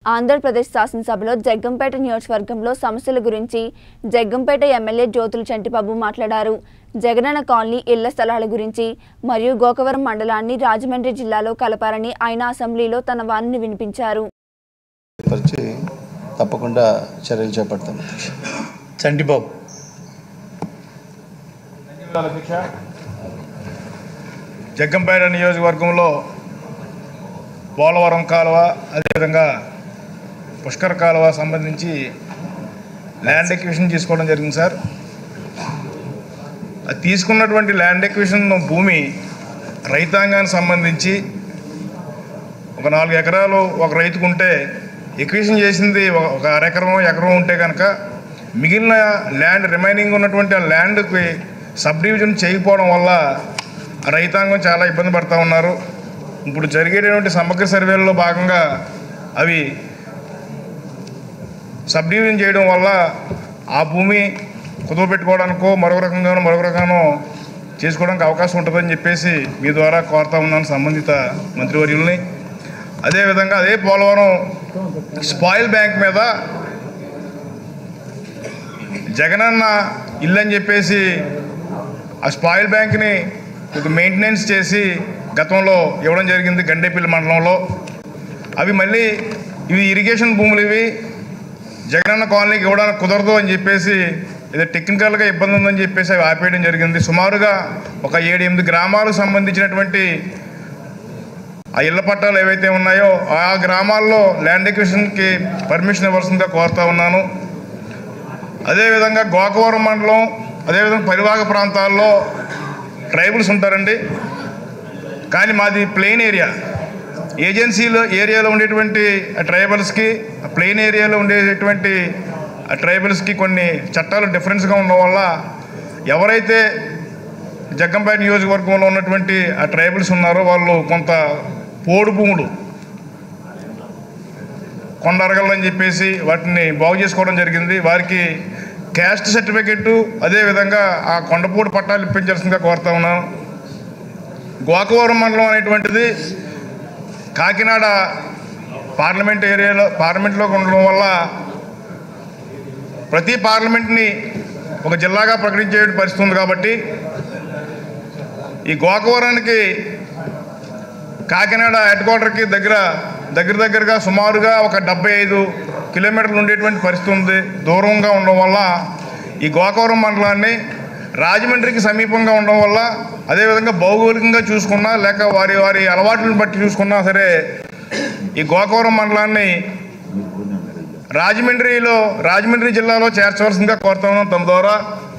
ఆంధ్రప్రదేశ్ శాసనసభలో జగ్గంపేట నియోజకవర్గంలో సమస్యల గురించి జగ్గంపేట ఎమ్మెల్యే జ్యోతుల చంటిబాబు మాట్లాడారు జగనన్న కాలనీ ఇళ్ల స్థలాల గురించి మరియు గోకవరం మండలాన్ని రాజమండ్రి జిల్లాలో కలపారని ఆయన అసెంబ్లీలో తన వాణిని వినిపించారు పరిచి తప్పకుండా చర్యలు చేపడతాం చంటిబాబు అధ్యక్ష జగ్గంపేట నియోజకవర్గంలో పోలవరం కాలువ అదేవిధంగా పుష్కర కాలువ సంబంధించి ల్యాండ్ ఎక్విషన్ తీసుకోవడం జరిగింది సార్ అది తీసుకున్నటువంటి ల్యాండ్ ఎక్విషన్ భూమి రైతాంగానికి సంబంధించి ఒక నాలుగు ఎకరాలు ఒక రైతుకుంటే ఎక్విషన్ చేసింది ఒక- ఒక అరెకరం ఎకరం ఉంటే కనుక మిగిలిన ల్యాండ్ రిమైనింగ్ ఉన్నటువంటి ఆ ల్యాండ్కి సబ్ డివిజన్ చేయకపోవడం వల్ల ఆ రైతాంగం చాలా ఇబ్బంది పడుతూ ఉన్నారు ఇప్పుడు జరిగేటటువంటి సమగ్ర సర్వేలో భాగంగా అవి సబ్ డివిజన్ చేయడం వల్ల ఆ భూమి కుదువ పెట్టుకోవడానికో మరొక రకంగానో మరొక రకంగానో చేసుకోవడానికి అవకాశం ఉంటుందని చెప్పేసి మీ ద్వారా కోరుతా ఉన్నాను సంబంధిత మంత్రివర్యుల్ని అదేవిధంగా అదే పోలవరం స్పాయిల్ బ్యాంక్ మీద జగనన్న ఇల్లు అని చెప్పేసి ఆ స్పాయిల్ బ్యాంక్ని ఒక మెయింటెనెన్స్ చేసి గతంలో ఇవ్వడం జరిగింది గండేపల్లి మండలంలో అవి మళ్ళీ ఇవి ఇరిగేషన్ భూములు ఇవి జగనన్న కాలనీకి ఇవ్వడానికి కుదరదు అని చెప్పేసి ఏదో టెక్నికల్గా ఇబ్బంది ఉందని చెప్పేసి అవి ఆపేయడం జరిగింది సుమారుగా ఒక ఏడు ఎనిమిది గ్రామాలకు సంబంధించినటువంటి ఆ ఇళ్ల పట్టాలు ఏవైతే ఉన్నాయో ఆ గ్రామాల్లో ల్యాండ్ ఎక్విషన్కి పర్మిషన్ ఇవ్వాల్సిందిగా కోరుతా ఉన్నాను అదేవిధంగా గోకవరం మండలం అదేవిధంగా పరివాహక ప్రాంతాల్లో ట్రైబల్స్ ఉంటారండి కానీ మాది ప్లెయిన్ ఏరియా ఏజెన్సీలో ఏరియాలో ఉండేటువంటి ట్రైబల్స్కి ప్లెయిన్ ఏరియాలో ఉండేటువంటి ట్రైబల్స్కి కొన్ని చట్టాలు డిఫరెన్స్గా ఉండడం వల్ల ఎవరైతే జగ్గంపేట నియోజకవర్గంలో ఉన్నటువంటి ఆ ట్రైబల్స్ ఉన్నారో వాళ్ళు కొంత పోడు భూములు కొండ అరగలని చెప్పేసి వాటిని బాగు చేసుకోవడం జరిగింది వారికి క్యాస్ట్ సర్టిఫికెట్ అదేవిధంగా ఆ కొండపూడి పట్టాలు ఇప్పించాల్సిందిగా కోరుతా ఉన్నాను గోకవరం మండలం అనేటువంటిది కాకినాడ పార్లమెంట్ ఏరియాలో పార్లమెంట్లో ఉండడం వల్ల ప్రతి పార్లమెంట్ని ఒక జిల్లాగా ప్రకటించే పరిస్థితి ఉంది కాబట్టి ఈ గోకవరానికి కాకినాడ హెడ్ క్వార్టర్కి దగ్గర దగ్గర దగ్గరగా సుమారుగా ఒక డెబ్బై ఐదు కిలోమీటర్లు ఉండేటువంటి పరిస్థితి ఉంది దూరంగా ఉండడం వల్ల ఈ గోకవరం మండలాన్ని రాజమండ్రికి సమీపంగా ఉండడం వల్ల అదేవిధంగా భౌగోళికంగా చూసుకున్నా లేక వారి వారి అలవాట్లను బట్టి చూసుకున్నా సరే ఈ గోకవరం మండలాన్ని రాజమండ్రిలో రాజమండ్రి జిల్లాలో చేర్చవలసిందిగా కోరుతా ఉన్నాం తమ ద్వారా